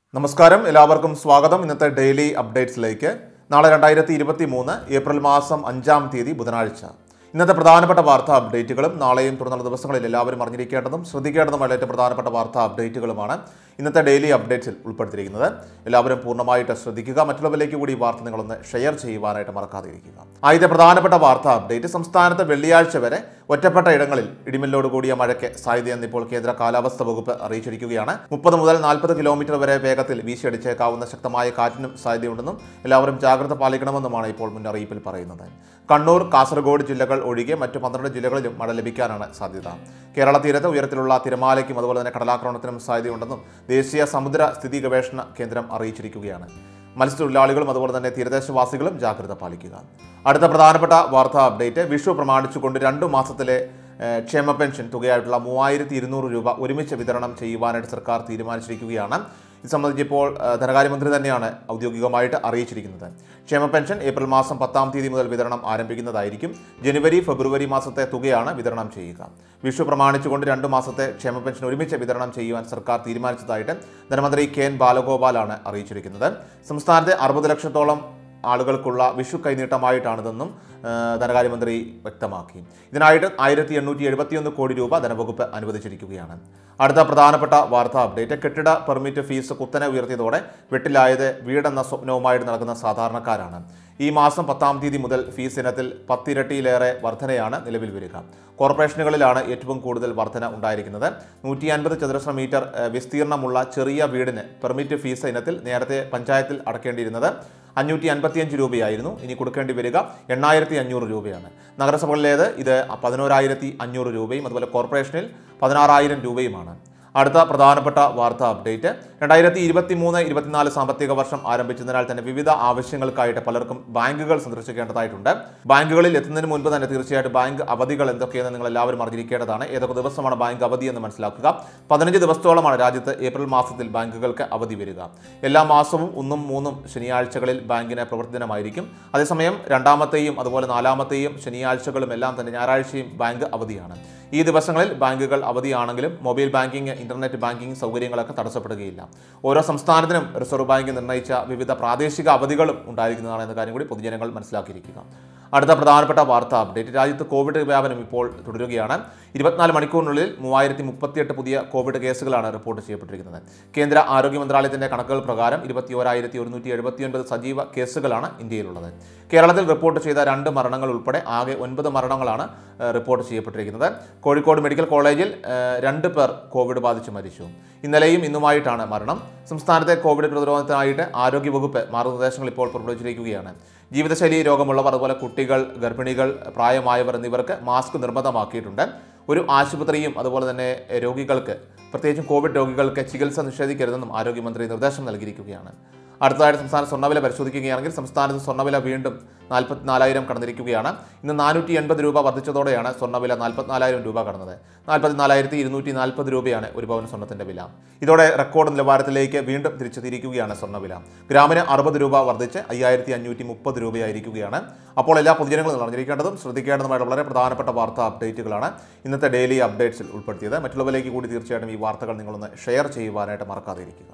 നമസ്കാരം എല്ലാവർക്കും സ്വാഗതം ഇന്നത്തെ ഡെയിലി അപ്ഡേറ്റ്സിലേക്ക് നാളെ രണ്ടായിരത്തി ഇരുപത്തി മൂന്ന് ഏപ്രിൽ മാസം അഞ്ചാം തീയതി ബുധനാഴ്ച ഇന്നത്തെ പ്രധാനപ്പെട്ട വാർത്താ അപ്ഡേറ്റുകളും നാളെയും തുടർന്നുള്ള ദിവസങ്ങളിൽ എല്ലാവരും അറിഞ്ഞിരിക്കേണ്ടതും ശ്രദ്ധിക്കേണ്ടതുമായ ഏറ്റവും പ്രധാനപ്പെട്ട വാർത്താ അപ്ഡേറ്റുകളുമാണ് ഇന്നത്തെ ഡെയിലി അപ്ഡേറ്റ്സിൽ ഉൾപ്പെടുത്തിയിരിക്കുന്നത് എല്ലാവരും പൂർണ്ണമായിട്ട് ശ്രദ്ധിക്കുക മറ്റുള്ളവരിലേക്ക് കൂടി ഈ വാർത്ത നിങ്ങളൊന്ന് ഷെയർ ചെയ്യുവാനായിട്ട് മറക്കാതിരിക്കുക ആദ്യത്തെ പ്രധാനപ്പെട്ട വാർത്താ അപ്ഡേറ്റ് സംസ്ഥാനത്ത് വെള്ളിയാഴ്ച വരെ ഒറ്റപ്പെട്ട ഇടങ്ങളിൽ ഇടിമിന്നലോട് കൂടിയ മഴയ്ക്ക് സാധ്യതയെന്ന് ഇപ്പോൾ കേന്ദ്ര കാലാവസ്ഥ വകുപ്പ് അറിയിച്ചിരിക്കുകയാണ് മുപ്പത് മുതൽ നാൽപ്പത് കിലോമീറ്റർ വരെ വേഗത്തിൽ വീശിയടിച്ചേക്കാവുന്ന ശക്തമായ കാറ്റിനും സാധ്യതയുണ്ടെന്നും എല്ലാവരും ജാഗ്രത പാലിക്കണമെന്നുമാണ് ഇപ്പോൾ മുന്നറിയിപ്പിൽ പറയുന്നത് കണ്ണൂർ കാസർഗോഡ് ജില്ലകൾ ഒഴികെ മറ്റു പന്ത്രണ്ട് ജില്ലകളിലും മഴ ലഭിക്കാനാണ് സാധ്യത കേരള തീരത്ത് ഉയരത്തിലുള്ള തിരമാലയ്ക്കും അതുപോലെ തന്നെ കടലാക്രമണത്തിനും സാധ്യതയുണ്ടെന്നും ദേശീയ സമുദ്ര സ്ഥിതി ഗവേഷണ കേന്ദ്രം അറിയിച്ചിരിക്കുകയാണ് മത്സ്യത്തൊഴിലാളികളും അതുപോലെ തന്നെ തീരദേശവാസികളും ജാഗ്രത പാലിക്കുക അടുത്ത പ്രധാനപ്പെട്ട വാർത്താ അപ്ഡേറ്റ് വിഷു പ്രമാണിച്ചുകൊണ്ട് രണ്ടു മാസത്തിലെ ഏഹ്, ക്ഷേമ പെൻഷൻ തുകയായിട്ടുള്ള മൂവായിരത്തി ഇരുന്നൂറ് രൂപ ഒരുമിച്ച് വിതരണം ചെയ്യുവാനായിട്ട് സർക്കാർ തീരുമാനിച്ചിരിക്കുകയാണ് ഇത് സംബന്ധിച്ച് ഇപ്പോൾ ഏഹ്, ധനകാര്യമന്ത്രി തന്നെയാണ് ഔദ്യോഗികമായിട്ട് അറിയിച്ചിരിക്കുന്നത് ക്ഷേമ പെൻഷൻ ഏപ്രിൽ മാസം പത്താം തീയതി മുതൽ വിതരണം ആരംഭിക്കുന്നതായിരിക്കും ജനുവരി ഫെബ്രുവരി മാസത്തെ തുകയാണ് വിതരണം ചെയ്യുക വിഷു പ്രമാണിച്ചുകൊണ്ട് രണ്ട് മാസത്തെ ക്ഷേമ പെൻഷൻ ഒരുമിച്ച് വിതരണം ചെയ്യുവാൻ സർക്കാർ തീരുമാനിച്ചതായിട്ട് ധനമന്ത്രി കെ എൻ ബാലഗോപാലാണ് അറിയിച്ചിരിക്കുന്നത് സംസ്ഥാനത്തെ അറുപത് ലക്ഷത്തോളം ആളുകൾക്കുള്ള വിഷു കൈനീട്ടമായിട്ടാണിതെന്നും ആ, ധനകാര്യമന്ത്രി വ്യക്തമാക്കി ഇതിനായിട്ട് ആയിരത്തി എണ്ണൂറ്റി എഴുപത്തിയൊന്ന് കോടി രൂപ ധനവകുപ്പ് അനുവദിച്ചിരിക്കുകയാണ് അടുത്ത പ്രധാനപ്പെട്ട വാർത്താ അപ്ഡേറ്റ് കെട്ടിട പെർമിറ്റ് ഫീസ് കുത്തനെ ഉയർത്തിയതോടെ വെട്ടിലായത് വീടെന്ന സ്വപ്നവുമായിട്ട് നടക്കുന്ന സാധാരണക്കാരാണ് ഈ മാസം പത്താം തീയതി മുതൽ ഫീസ് ഇനത്തിൽ പത്തിരട്ടിയിലേറെ വർധനയാണ് നിലവിൽ വരിക കോർപ്പറേഷനുകളിലാണ് ഏറ്റവും കൂടുതൽ വർധന ഉണ്ടായിരിക്കുന്നത് നൂറ്റി അൻപത് ചതുരശ്ര മീറ്റർ ഏഹ്, വിസ്തീർണമുള്ള ചെറിയ വീടിന് പെർമിറ്റ് ഫീസ് ഇനത്തിൽ നേരത്തെ പഞ്ചായത്തിൽ അടക്കേണ്ടിയിരുന്നത് അഞ്ഞൂറ്റി അൻപത്തിയഞ്ച് രൂപയായിരുന്നു ഇനി കൊടുക്കേണ്ടി വരിക എണ്ണായിരത്തി അഞ്ഞൂറ് രൂപയാണ് നഗരസഭകളിലേത് ഇത് പതിനോരായിരത്തി അഞ്ഞൂറ് രൂപയും അതുപോലെ കോർപ്പറേഷനിൽ പതിനാറായിരം രൂപയുമാണ് അടുത്ത പ്രധാനപ്പെട്ട വാർത്താ അപ്ഡേറ്റ് രണ്ടായിരത്തി ഇരുപത്തി മൂന്ന് ഇരുപത്തിനാല് സാമ്പത്തിക വർഷം ആരംഭിച്ചതിനാൽ തന്നെ വിവിധ ആവശ്യങ്ങൾക്കായിട്ട് പലർക്കും ബാങ്കുകൾ സന്ദർശിക്കേണ്ടതായിട്ടുണ്ട് ബാങ്കുകളിൽ എത്തുന്നതിന് മുൻപ് തന്നെ തീർച്ചയായിട്ടും ബാങ്ക് അവധികൾ എന്തൊക്കെയെന്ന് നിങ്ങൾ എല്ലാവരും അറിഞ്ഞിരിക്കേണ്ടതാണ് ഏതൊക്കെ ദിവസമാണ് ബാങ്ക് അവധി എന്ന് മനസ്സിലാക്കുക പതിനഞ്ച് ദിവസത്തോളമാണ് രാജ്യത്ത് ഏപ്രിൽ മാസത്തിൽ ബാങ്കുകൾക്ക് അവധി വരിക എല്ലാ മാസവും ഒന്നും മൂന്നും ശനിയാഴ്ചകളിൽ ബാങ്കിന് പ്രവൃത്തി ദിനമായിരിക്കും അതേസമയം രണ്ടാമത്തെയും അതുപോലെ നാലാമത്തെയും ശനിയാഴ്ചകളും എല്ലാം തന്നെ ഞായറാഴ്ചയും ബാങ്ക് അവധിയാണ് ഈ ദിവസങ്ങളിൽ ബാങ്കുകൾ അവധിയാണെങ്കിലും മൊബൈൽ ബാങ്കിംഗ് ഇന്റർനെറ്റ് ബാങ്കിംഗ് സൗകര്യങ്ങളൊക്കെ തടസ്സപ്പെടുകയില്ല ഓരോ സംസ്ഥാനത്തിനും റിസർവ് ബാങ്ക് നിർണ്ണയിച്ച വിവിധ പ്രാദേശിക അവധികളും ഉണ്ടായിരിക്കുന്നതാണ് എന്ന കാര്യം കൂടി പൊതുജനങ്ങൾ മനസ്സിലാക്കിയിരിക്കുക അടുത്ത പ്രധാനപ്പെട്ട വാർത്താ അപ്ഡേറ്റ് രാജ്യത്ത് കോവിഡ് വ്യാപനം ഇപ്പോൾ തുടരുകയാണ് ഇരുപത്തിനാല് മണിക്കൂറിനുള്ളിൽ മൂവായിരത്തി മുപ്പത്തിയെട്ട് പുതിയ കോവിഡ് കേസുകളാണ് റിപ്പോർട്ട് ചെയ്യപ്പെട്ടിരിക്കുന്നത് കേന്ദ്ര ആരോഗ്യ മന്ത്രാലയത്തിന്റെ കണക്കുകൾ പ്രകാരം ഇരുപത്തി ഓരായിരത്തി ഒരുന്നൂറ്റി എഴുപത്തിയൊൻപത് സജീവ കേസുകളാണ് ഇന്ത്യയിലുള്ളത് കേരളത്തിൽ റിപ്പോർട്ട് ചെയ്ത രണ്ട് മരണങ്ങൾ ഉൾപ്പെടെ ആകെ ഒൻപത് മരണങ്ങളാണ് ഏഹ്, റിപ്പോർട്ട് ചെയ്യപ്പെട്ടിരിക്കുന്നത് കോഴിക്കോട് മെഡിക്കൽ കോളേജിൽ ഏഹ്, രണ്ട് പേർ കോവിഡ് ബാധിച്ച് മരിച്ചു ഇന്നലെയും ഇന്നുമായിട്ടാണ് മരണം സംസ്ഥാനത്തെ കോവിഡ് പ്രതിരോധത്തിനായിട്ട് ആരോഗ്യവകുപ്പ് മാർഗനിർദ്ദേശങ്ങൾ ഇപ്പോൾ പുറപ്പെടുവിച്ചിരിക്കുകയാണ് ജീവിതശൈലി രോഗമുള്ളവർ അതുപോലെ കുട്ടികൾ ഗർഭിണികൾ പ്രായമായവർ എന്നിവർക്ക് മാസ്ക് നിർബന്ധമാക്കിയിട്ടുണ്ട് ഒരു ആശുപത്രിയും അതുപോലെ തന്നെ രോഗികൾക്ക് പ്രത്യേകിച്ചും കോവിഡ് രോഗികൾക്ക് ചികിത്സ നിഷേധിക്കരുതെന്നും ആരോഗ്യമന്ത്രി നിർദ്ദേശം നൽകിയിരിക്കുകയാണ് അടുത്തതായിട്ട് സംസ്ഥാന സ്വർണ്ണവില പരിശോധിക്കുകയാണെങ്കിൽ സംസ്ഥാനത്ത് സ്വർണ്ണവില വീണ്ടും നാൽപ്പത്തിനാലായിരം കടന്നിരിക്കുകയാണ് ഇന്ന് നാനൂറ്റി എൺപത് രൂപ വർദ്ധിച്ചതോടെയാണ് സ്വർണ്ണവില നാൽപ്പത്തിനാലായിരം രൂപ കടന്നത് നാൽപ്പത്തിനാലായിരത്തി ഇരുന്നൂറ്റി നാൽപ്പത് രൂപയാണ് ഒരു പവൻ സ്വർണ്ണത്തിന്റെ വില ഇതോടെ റെക്കോർഡ് നിലവാരത്തിലേക്ക് വീണ്ടും തിരിച്ചെത്തിയിരിക്കുകയാണ് സ്വർണ്ണവില ഗ്രാമിന് അറുപത് രൂപ വർദ്ധിച്ച് അയ്യായിരത്തി അഞ്ഞൂറ്റി മുപ്പത് രൂപയായിരിക്കുകയാണ് അപ്പോൾ എല്ലാ പൊതുജനങ്ങളും അറിഞ്ഞിരിക്കേണ്ടതും ശ്രദ്ധിക്കേണ്ടതുമായിട്ട് വളരെ പ്രധാനപ്പെട്ട വാർത്താ അപ്ഡേറ്റുകളാണ് ഇന്നത്തെ ഡെയിലി അപ്ഡേറ്റ്സിൽ ഉൾപ്പെടുത്തിയത് മറ്റുള്ളവരിലേക്ക് കൂടി തീർച്ചയായിട്ടും ഈ വാർത്തകൾ നിങ്ങളൊന്ന് ഷെയർ ചെയ്യുവാനായിട്ട് മറക്കാതെ ഇരിക്കുക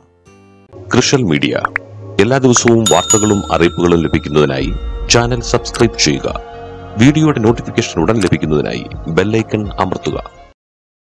കൃഷൽ മീഡിയ എല്ലാ ദിവസവും വാർത്തകളും അറിയിപ്പുകളും ലഭിക്കുന്നതിനായി ചാനൽ സബ്സ്ക്രൈബ് ചെയ്യുക വീഡിയോയുടെ നോട്ടിഫിക്കേഷൻ ഉടൻ ലഭിക്കുന്നതിനായി ബെല്ലൈക്കൺ അമർത്തുക